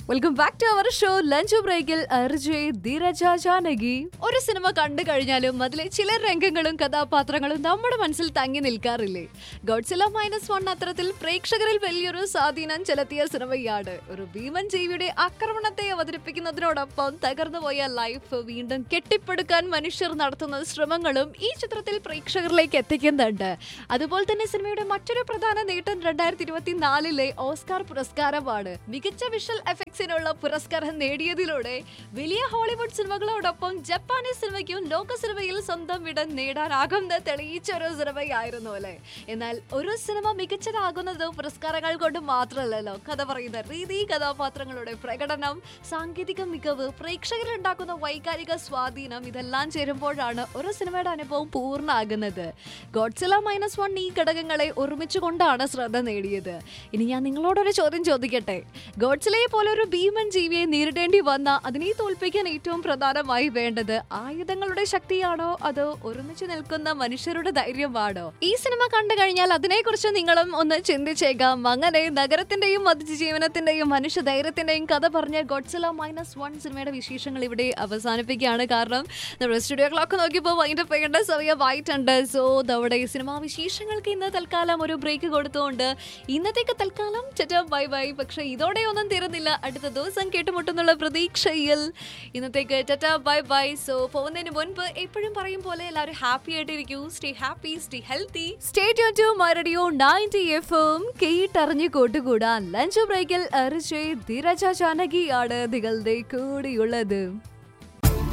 welcome back to our show lunch ബ്രേക്കിൽ അർജയ് ധീരജ ജാനകി ഒരു സിനിമ കണ്ടു കഴിഞ്ഞാലും അതിലെ ചില രംഗങ്ങളും കഥാപാത്രങ്ങളും നമ്മുടെ മനസ്സിൽ തങ്ങി നിൽക്കാറില്ലേ ഗോഡ്സില മൈനസ് വൺ അത്തരത്തിൽ പ്രേക്ഷകരിൽ വലിയൊരു സ്വാധീനം ചെലുത്തിയ സിനിമയാണ് ഒരു ഭീമൻ ജീവിയുടെ ആക്രമണത്തെ അവതരിപ്പിക്കുന്നതിനോടൊപ്പം തകർന്നുപോയ ലൈഫ് വീണ്ടും കെട്ടിപ്പടുക്കാൻ മനുഷ്യർ നടത്തുന്ന ശ്രമങ്ങളും ഈ ചിത്രത്തിൽ പ്രേക്ഷകരിലേക്ക് എത്തിക്കുന്നുണ്ട് അതുപോലെ തന്നെ സിനിമയുടെ മറ്റൊരു പ്രധാന നേട്ടം രണ്ടായിരത്തി ഇരുപത്തിനാലിലെ ഓസ്കാർ പുരസ്കാരമാണ് മികച്ച വിഷ്വൽ എഫക്ട്സിനുള്ള പുരസ്കാരം നേടിയതിലൂടെ വലിയ ഹോളിവുഡ് സിനിമകളോടൊപ്പം ജപ്പാനീസ് സിനിമയ്ക്കും ലോക സിനിമയിൽ സ്വന്തം ഇടം നേടാനാകുമെന്ന് തെളിയിച്ച ഒരു സിനിമയായിരുന്നു അല്ലേ എന്നാൽ ഒരു സിനിമ മികച്ചതാകുന്നത് പുരസ്കാരങ്ങൾ കൊണ്ട് മാത്രമല്ലല്ലോ കഥ പറയുന്ന രീതി കഥാപാത്രങ്ങളുടെ പ്രകടനം സാങ്കേതിക മികവ് പ്രേക്ഷകരിൽ ഉണ്ടാക്കുന്ന വൈകാരിക സ്വാധീനം ഇതെല്ലാം ചേരുമ്പോഴാണ് ഒരു സിനിമയുടെ അനുഭവം പൂർണ്ണമാകുന്നത് ഗോഡ്സില മൈനസ് വൺ ഈ ഘടകങ്ങളെ ഒരുമിച്ചുകൊണ്ടാണ് ശ്രദ്ധ നേടിയത് ഇനി ഞാൻ നിങ്ങളോടൊരു ചോദ്യം ചോദിക്കട്ടെ ഗോഡ്സിലയെ പോലെ ഒരു ഭീമൻ ജീവിയെ നേരിടേണ്ടി വന്ന അതിനെ തോൽപ്പിക്കാൻ ഏറ്റവും പ്രധാനമായി വേണ്ടത് ആയുധങ്ങളുടെ ശക്തിയാണോ അതോ ഒരുമിച്ച് നിൽക്കുന്ന മനുഷ്യരുടെ ധൈര്യമാണോ ഈ സിനിമ കണ്ടു കഴിഞ്ഞാൽ അതിനെക്കുറിച്ച് നിങ്ങളും ഒന്ന് ചിന്തിച്ചേക്കാം അങ്ങനെ നഗരത്തിന്റെയും അതിജീവനത്തിന്റെയും മനുഷ്യ ധൈര്യത്തിന്റെയും കഥ പറഞ്ഞ ഗോഡ്സില മൈനസ് വൺ സിനിമയുടെ വിശേഷങ്ങൾ ഇവിടെ അവസാനിപ്പിക്കുകയാണ് കാരണം നമ്മുടെ സ്റ്റുഡിയോ ക്ലോക്ക് നോക്കിയപ്പോൾ വൈൻഡ് അപ്പ് ചെയ്യേണ്ട സമയമായിട്ടുണ്ട് സോ നമ്മുടെ ഈ സിനിമാ വിശേഷങ്ങൾക്ക് ഇന്ന് തൽക്കാലം ഒരു ബ്രേക്ക് കൊടുത്തുകൊണ്ട് ഇന്നത്തേക്ക് തൽക്കാലം ചറ്റ ബൈ ബൈ പക്ഷെ ഇതോടെ ഒന്നും തീരുന്നില്ല അടുത്ത ദിവസം കേട്ടുമുട്ടുന്നുള്ള പ്രതീക്ഷയിൽ ഇന്നത്തേക്ക് ചറ്റ ബൈ ബൈ സോ പോകുന്നതിന് മുൻപ് എപ്പോഴും പറയും പോലെ എല്ലാവരും ഹാപ്പി ആയിട്ടിരിക്കൂ stay happy stay healthy stay tune to my radio ninety F M കേട്ടറിഞ്ഞു കൂട്ടുകൂടാൻ ലഞ്ച് ബ്രേക്കിൽ അരിച്ചേ ധീരജ ജാനകിയാണ് നിങ്ങളുടെ കൂടെയുള്ളത്